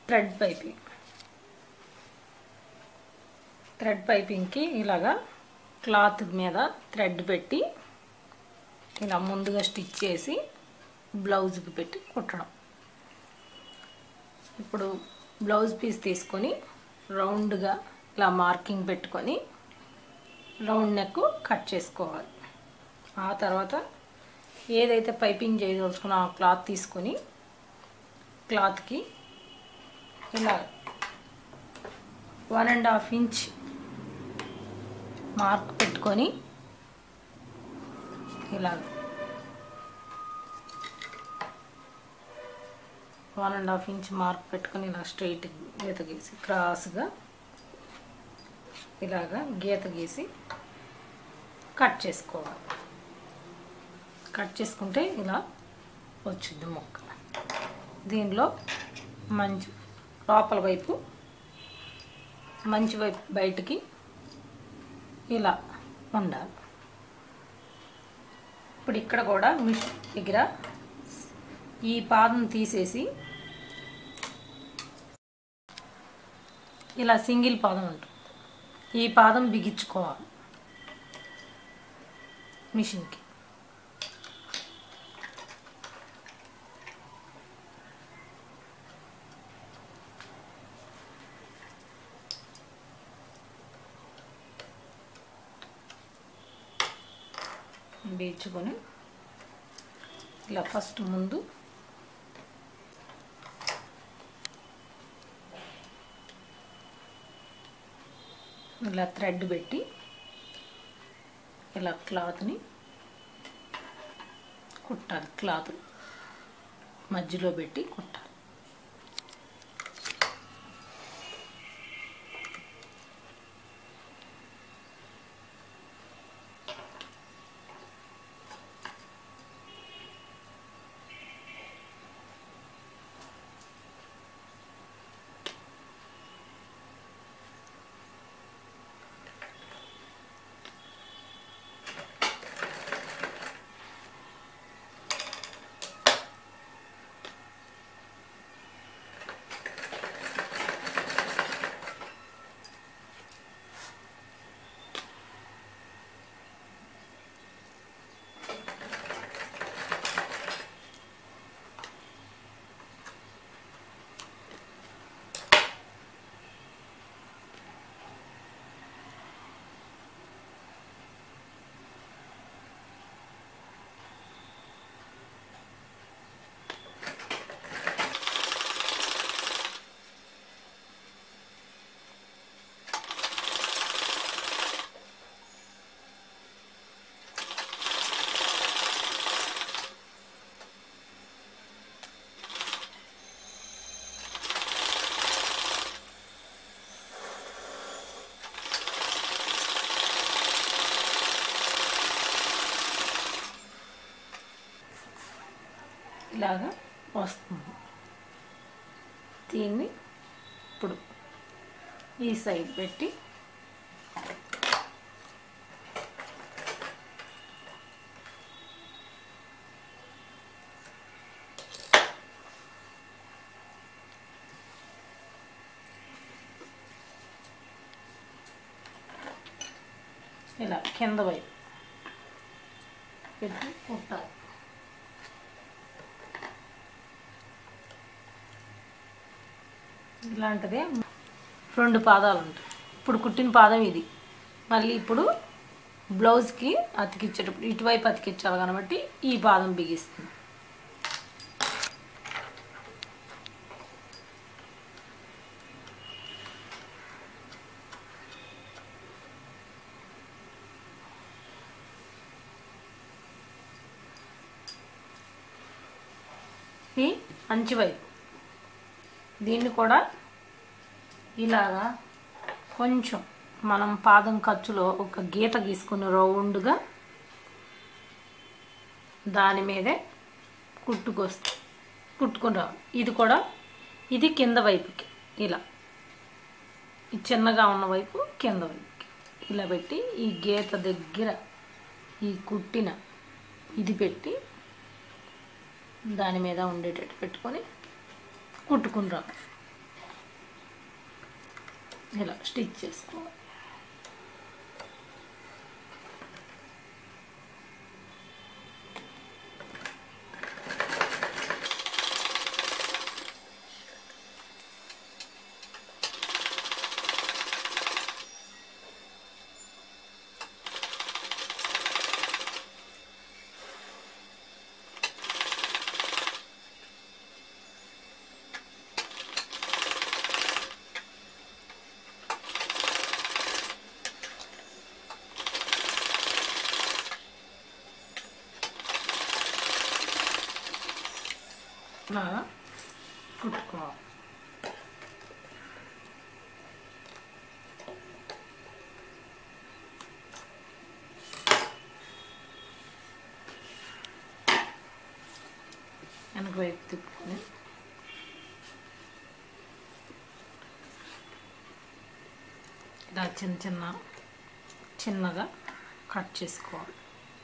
thread piping thread పైపింగ్కి ఇలాగా cloth మీద thread పెట్టి ఇలా ముందుగా స్టిచ్ చేసి బ్లౌజ్కి పెట్టి కుట్టడం ఇప్పుడు బ్లౌజ్ పీస్ తీసుకొని రౌండ్గా ఇలా మార్కింగ్ పెట్టుకొని రౌండ్ నెక్ కట్ చేసుకోవాలి ఆ తర్వాత ఏదైతే పైపింగ్ చేయదలుచుకున్న ఆ క్లాత్ తీసుకొని క్లాత్కి ఇలా one and half inch mark పెట్టుకొని ఇలా one and half inch mark పెట్టుకొని ఇలా స్ట్రైట్ గీత గీసి క్రాస్గా ఇలాగా గీత గీసి కట్ చేసుకోవాలి కట్ చేసుకుంటే ఇలా వచ్చింది మొక్క దీనిలో మంచి లోపల వైపు మంచి వైపు బయటికి ఇలా ఉండాలి ఇప్పుడు ఇక్కడ కూడా మిషన్ దగ్గర ఈ పాదం తీసేసి ఇలా సింగిల్ పాదం ఉంటుంది ఈ పాదం బిగించుకోవాలి మిషన్కి బీచుకొని ఇలా ఫస్ట్ ముందు ఇలా థ్రెడ్ పెట్టి ఇలా క్లాత్ని కుట్టాలి క్లాత్ మధ్యలో పెట్టి కుట్టాలి ఇలాగా వస్తుంది దీన్ని ఇప్పుడు ఈ సైడ్ పెట్టి ఇలా కింద వైపు పెట్టి కుట్టాలి ఇలాంటిదే రెండు పాదాలు ఉంటాయి ఇప్పుడు కుట్టిన పాదం ఇది మళ్ళీ ఇప్పుడు బ్లౌజ్కి అతికిచ్చేటప్పుడు ఇటువైపు అతికించాలి కాబట్టి ఈ పాదం బిగిస్తుంది ఈ అంచువైపు దీన్ని కూడా ఇలాగా కొంచెం మనం పాదం ఖర్చులో ఒక గీత గీసుకుని రౌండ్గా దాని మీదే కుట్టుకొస్తే కుట్టుకుని రావాలి ఇది కూడా ఇది కింద వైపుకి ఇలా ఈ చిన్నగా ఉన్న వైపు కింద వైపుకి ఇలా పెట్టి ఈ గీత దగ్గర ఈ కుట్టిన ఇది పెట్టి దాని మీద ఉండేటట్టు పెట్టుకొని కుట్టుకుని రావాలి ఇలా స్టిచ్ చేసుకోవాలి ఇలాగా కుట్టుకోవాలి వెనక వైపు తిప్పుకొని ఇలా చిన్న చిన్న చిన్నగా కట్ చేసుకోవాలి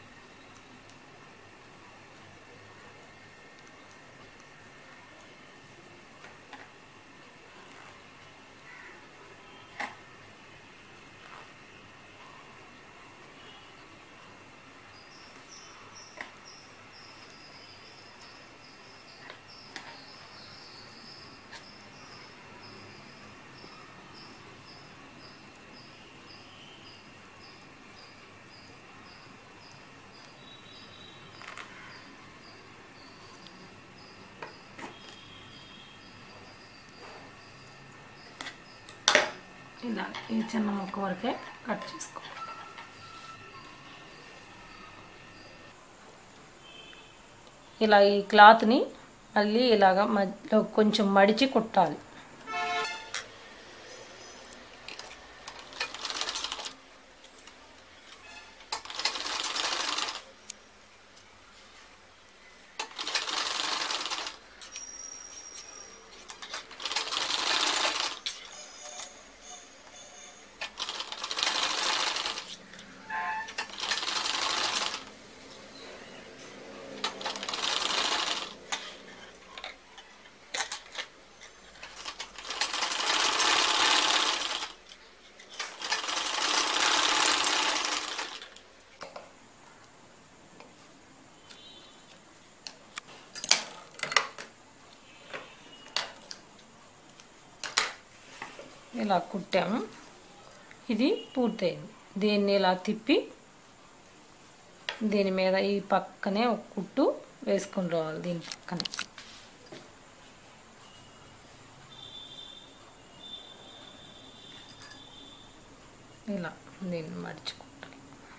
ఇలా ఈ చిన్న ముక్క వరకే కట్ చేసుకో ఇలా ఈ క్లాత్ని మళ్ళీ ఇలాగ మధ్యలో కొంచెం మడిచి కుట్టాలి ఇలా కుట్టాము ఇది పూర్తయింది దీన్ని ఇలా తిప్పి దీని మీద ఈ పక్కనే ఒక కుట్టు వేసుకొని రావాలి దీని పక్కనే ఇలా దీన్ని మడుచుకుంటాను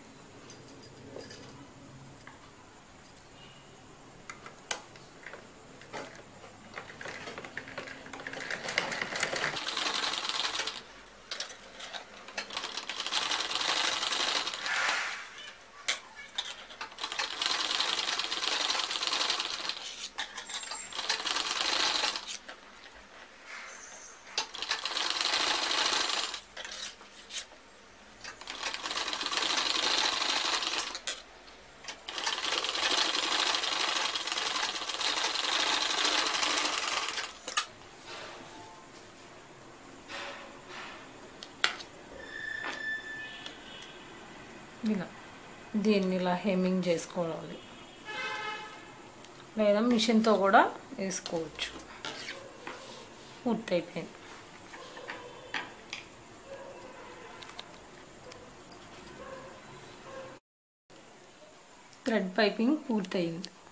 ఇలా దీన్ని ఇలా హెమ్మింగ్ చేసుకోవాలి లేదా మిషన్తో కూడా వేసుకోవచ్చు పూర్తయిపోయింది థ్రెడ్ పైపింగ్ పూర్తయింది